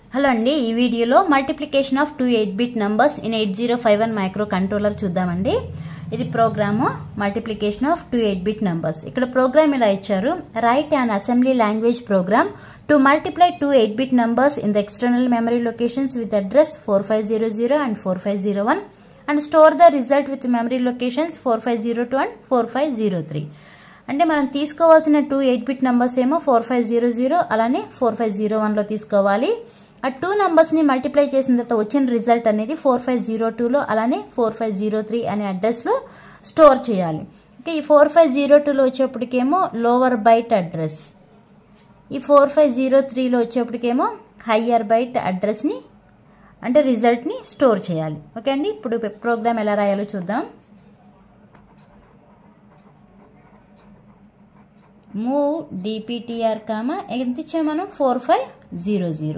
hello అండి ఈ వీడియోలో multiplication of two eight bit numbers in eight zero five one microcontroller చూద్దామండి ఇది program multiplication of two eight bit numbers ఇక్కడ program ఇలా ఇచ్చారు right and assembly language program to multiply two eight bit numbers in the external memory locations with address four five zero zero and four five zero one and store the result with memory locations four five zero two and four five zero three అంటే మనం తీసుకోవాల్సిన two eight bit numbers ఏమో four five zero zero అలానే four five zero వన్లో తీసుకోవాలి ఆ two నెంబర్స్ని multiply చేసిన తర్వాత వచ్చిన రిజల్ట్ అనేది ఫోర్ ఫైవ్ జీరో టూలో అలానే ఫోర్ ఫైవ్ జీరో త్రీ అనే అడ్రస్లో స్టోర్ చేయాలి ఓకే ఈ ఫోర్ ఫైవ్ జీరో టూలో వచ్చేప్పటికేమో లోవర్ బైట్ అడ్రస్ ఈ ఫోర్ ఫైవ్ జీరో త్రీలో వచ్చేప్పటికేమో హయ్యర్ బైట్ అడ్రస్ని అంటే రిజల్ట్ని స్టోర్ చేయాలి ఓకే అండి ఇప్పుడు ప్రోగ్రామ్ ఎలా రాయాలో చూద్దాం మూవ్ డిపిటిఆర్ కామ ఎంత ఇచ్చాము మనం four five zero zero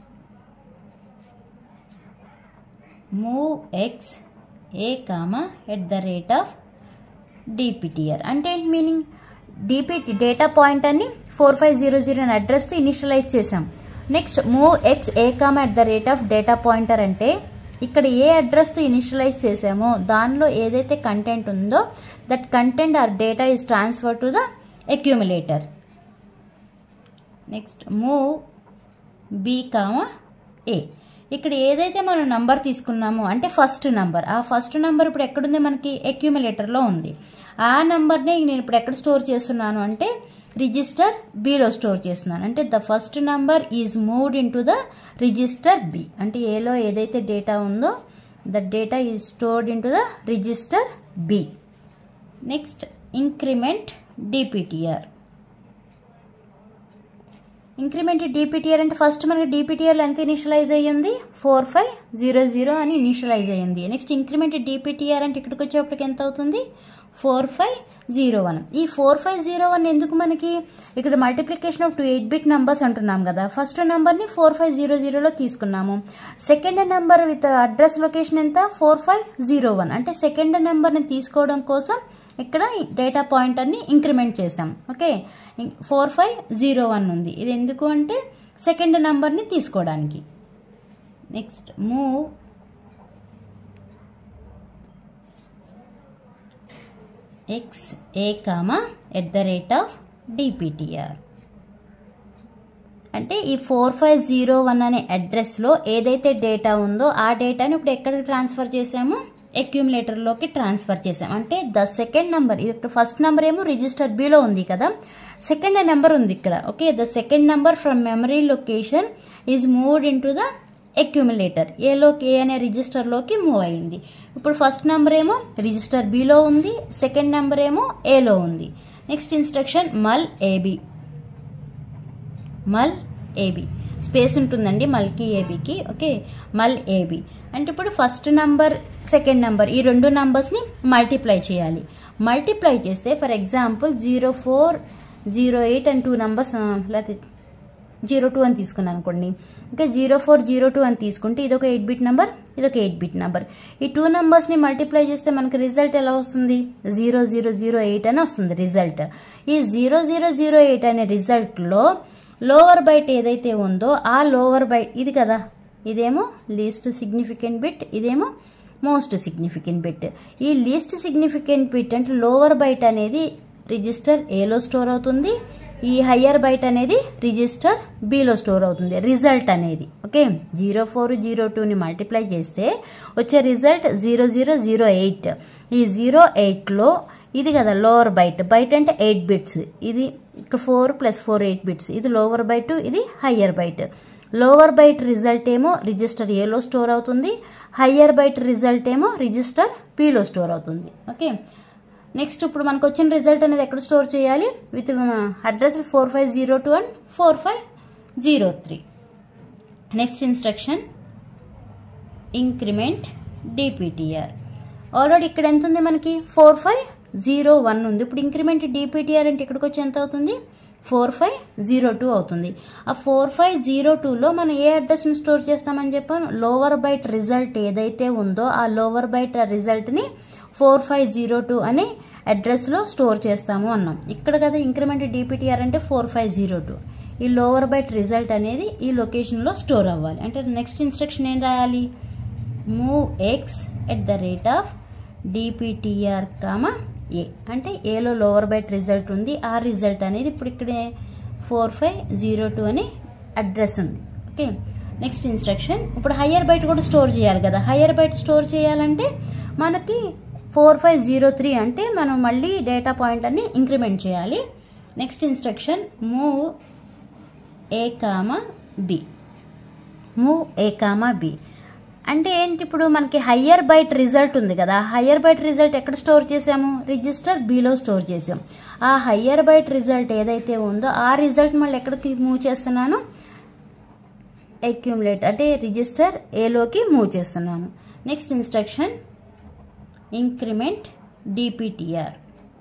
move X A comma at the rate of DPTR అంటే ఏంటి మీనింగ్ డిపిటి డేటా పాయింట్ అని ఫోర్ ఫైవ్ జీరో జీరో అని అడ్రస్తో ఇనిషియలైజ్ చేసాం next move X A comma at the rate of data pointer అంటే ఇక్కడ ఏ అడ్రస్తో initialise చేసామో దానిలో ఏదైతే కంటెంట్ ఉందో that content or data is transfer to the accumulator next move B comma A ఇక్కడ ఏదైతే మనం నంబర్ తీసుకున్నామో అంటే ఫస్ట్ నంబర్ ఆ ఫస్ట్ నంబర్ ఇప్పుడు ఎక్కడుంది మనకి అక్యూములేటర్లో ఉంది ఆ నంబర్ని నేను ఇప్పుడు ఎక్కడ స్టోర్ చేస్తున్నాను అంటే రిజిస్టర్ బిలో స్టోర్ చేస్తున్నాను అంటే the first number is moved into the register B అంటే ఏలో ఏదైతే డేటా ఉందో the data is stored into the register B next increment DPTR increment DPTR అంటే ఫస్ట్ మనకి డిపిటిఆర్లో ఎంత ఇనిషియలైజ్ అయ్యింది ఫోర్ ఫైవ్ జీరో జీరో అని ఇనిషియలైజ్ అయ్యింది నెక్స్ట్ ఇంక్రిమెంట్ డిపిటిఆర్ అంటే ఇక్కడికి వచ్చేప్పటికి ఎంత అవుతుంది ఫోర్ ఫైవ్ జీరో వన్ ఈ ఫోర్ ఫైవ్ జీరో వన్ ఎందుకు మనకి ఇక్కడ multiplication of two eight bit numbers అంటున్నాం కదా ఫస్ట్ నెంబర్ని ఫోర్ ఫైవ్ జీరో జీరోలో తీసుకున్నాము second number with address location ఎంత ఫోర్ ఫైవ్ జీరో వన్ అంటే సెకండ్ నెంబర్ని తీసుకోవడం కోసం ఇక్కడ డేటా పాయింటర్ని ఇంక్రిమెంట్ చేసాం okay four five zero one ఉంది ఇది ఎందుకు అంటే సెకండ్ నెంబర్ని తీసుకోవడానికి next move X A comma at the rate of DPTR అంటే ఈ ఫోర్ ఫైవ్ జీరో వన్ అనే అడ్రస్లో ఏదైతే డేటా ఉందో ఆ డేటాని ఇప్పుడు ఎక్కడికి ట్రాన్స్ఫర్ చేసాము అక్యూములేటర్లోకి ట్రాన్స్ఫర్ చేసాం అంటే ద సెకండ్ నెంబర్ ఇక్కడ ఫస్ట్ నెంబర్ ఏమో రిజిస్టర్ బిలో ఉంది కదా సెకండ్ నెంబర్ ఉంది ఇక్కడ okay the second number from memory location is moved into the accumulator ఏలోకి ఏ అనే రిజిస్టర్లోకి మూవ్ అయింది ఇప్పుడు ఫస్ట్ నెంబర్ ఏమో రిజిస్టర్ బిలో ఉంది సెకండ్ నెంబర్ ఏమో ఏలో ఉంది next instruction MUL AB MUL AB space ఉంటుందండి మల్కి ఏబికి ఓకే మల్ ఏబి అంటే ఇప్పుడు ఫస్ట్ నంబర్ సెకండ్ నంబర్ ఈ రెండు నంబర్స్ని మల్టిప్లై చేయాలి మల్టిప్లై చేస్తే for example zero four zero eight and two numbers లేకపోతే జీరో టూ అని తీసుకున్నాను అనుకోండి ఇంకా జీరో ఫోర్ జీరో టూ అని తీసుకుంటే ఇదొక ఎయిట్ బిట్ నెంబర్ ఇదొక ఎయిట్ బిట్ నెంబర్ ఈ టూ నెంబర్స్ని మల్టిప్లై చేస్తే మనకి రిజల్ట్ ఎలా వస్తుంది జీరో జీరో జీరో ఎయిట్ అని వస్తుంది రిజల్ట్ ఈ జీరో జీరో జీరో ఎయిట్ అనే రిజల్ట్లో లోవర్ బైట్ ఏదైతే ఉందో ఆ లోవర్ బైట్ ఇది కదా ఇదేమో లీస్ట్ సిగ్నిఫికెంట్ బిట్ ఇదేమో మోస్ట్ సిగ్నిఫికెంట్ బిట్ ఈ లీస్ట్ సిగ్నిఫికెంట్ బిట్ అంటే లోవర్ బైట్ అనేది రిజిస్టర్ ఏలో స్టోర్ అవుతుంది ఈ హయ్యర్ బైట్ అనేది రిజిస్టర్ బిలో స్టోర్ అవుతుంది రిజల్ట్ అనేది ఓకే జీరో ఫోర్ జీరో టూని మల్టిప్లై చేస్తే వచ్చే result zero zero zero eight ఈ జీరో ఎయిట్లో ఇది కదా లోవర్ బైట్ బైట్ అంటే ఎయిట్ బిట్స్ ఇది ఇక్కడ four plus four eight bits ఇది లోవర్ బైట్ ఇది higher byte lower byte result ఏమో రిజిస్టర్ ఏలో స్టోర్ అవుతుంది హయ్యర్ బైట్ రిజల్ట్ ఏమో రిజిస్టర్ బిలో స్టోర్ అవుతుంది ఓకే నెక్స్ట్ ఇప్పుడు మనకు వచ్చిన రిజల్ట్ అనేది ఎక్కడ స్టోర్ చేయాలి with address four five zero two and four five zero three next instruction increment DPTR already ఇక్కడ ఎంత ఉంది మనకి ఫోర్ ఫైవ్ జీరో వన్ ఉంది ఇప్పుడు ఇంక్రిమెంట్ డిపిటిఆర్ అంటే ఇక్కడికి వచ్చి ఎంత అవుతుంది ఫోర్ ఫైవ్ జీరో టూ అవుతుంది ఆ ఫోర్ ఫైవ్ జీరో టూలో మనం ఏ అడ్రస్ని స్టోర్ చేస్తామని చెప్పాను లోవర్ బైట్ రిజల్ట్ ఏదైతే ఉందో ఆ లోవర్ బైట్ రిజల్ట్ని ఫోర్ ఫైవ్ జీరో టూ అనే అడ్రస్లో స్టోర్ చేస్తాము అన్నాం ఇక్కడ కదా ఇంక్రిమెంట్ డిపిటిఆర్ అంటే ఫోర్ ఫైవ్ జీరో టూ ఈ లోవర్ బైట్ రిజల్ట్ అనేది ఈ లొకేషన్లో స్టోర్ అవ్వాలి అంటే నెక్స్ట్ ఇన్స్ట్రక్షన్ ఏం రాయాలి move X at the rate of DPTR comma A అంటే ఏలో లోవర్ బైట్ రిజల్ట్ ఉంది ఆ రిజల్ట్ అనేది ఇప్పుడు ఇక్కడే ఫోర్ ఫైవ్ జీరో టూ అని అడ్రస్ ఉంది ఓకే నెక్స్ట్ ఇన్స్ట్రక్షన్ ఇప్పుడు హయ్యర్ బైట్ కూడా స్టోర్ చేయాలి కదా హయ్యర్ బైట్ స్టోర్ చేయాలంటే మనకి ఫోర్ ఫైవ్ జీరో త్రీ అంటే మనం మళ్ళీ డేటా పాయింట్ అన్ని ఇంక్రిమెంట్ చేయాలి next instruction move A comma B move A comma B అంటే ఏంటి ఇప్పుడు మనకి హయ్యర్ బైట్ రిజల్ట్ ఉంది కదా హయ్యర్ బైట్ రిజల్ట్ ఎక్కడ స్టోర్ చేసాము రిజిస్టర్ బిలో స్టోర్ చేసాం ఆ హయ్యర్ బైట్ రిజల్ట్ ఏదైతే ఉందో ఆ రిజల్ట్ మళ్ళీ ఎక్కడికి మూవ్ చేస్తున్నాను అక్యూములేట్ అంటే రిజిస్టర్ ఏలోకి మూవ్ చేస్తున్నాను next instruction increment DPTR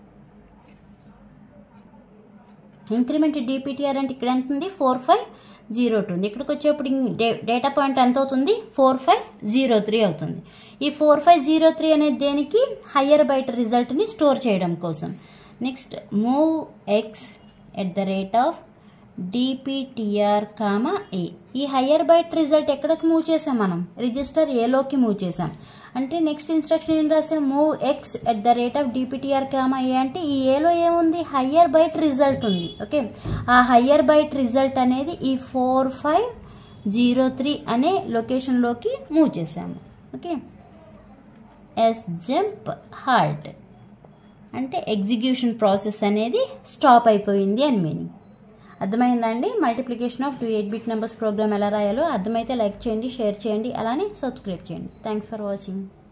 increment DPTR అంటే ఇక్కడ ఎంత ఉంది ఫోర్ ఫైవ్ జీరో టూ ఉంది ఇక్కడికి వచ్చేప్పుడు డే- డేటా పాయింట్ ఎంత అవుతుంది ఫోర్ ఫైవ్ జీరో త్రీ అవుతుంది ఈ ఫోర్ ఫైవ్ జీరో త్రీ అనేది దేనికి హయ్యర్ బైట్ రిజల్ట్ని స్టోర్ చేయడం కోసం next move X at the rate of DPTR comma A ఈ హయ్యర్ బైట్ రిజల్ట్ ఎక్కడికి మూవ్ చేసాం మనం రిజిస్టర్ ఏలోకి మూవ్ చేసాం అంటే నెక్స్ట్ ఇన్స్ట్రక్షన్ ఏం రాసాం move X at the rate of DPTR comma A అంటే ఈ ఏలో ఏముంది హయ్యర్ బైట్ రిజల్ట్ ఉంది ఓకే ఆ హయ్యర్ బైట్ రిజల్ట్ అనేది ఈ ఫోర్ ఫైవ్ జీరో త్రీ అనే లొకేషన్లోకి మూవ్ చేసాము ఓకే ఎస్ జంప్ హాల్ట్ అంటే ఎగ్జిక్యూషన్ ప్రాసెస్ అనేది స్టాప్ అయిపోయింది అని మీనింగ్ అర్థమైందండి multiplication of two eight bit numbers program ఎలా రాయాలో అర్థమైతే లైక్ చేయండి షేర్ చేయండి అలానే సబ్స్క్రైబ్ చేయండి థ్యాంక్స్ ఫర్ వాచింగ్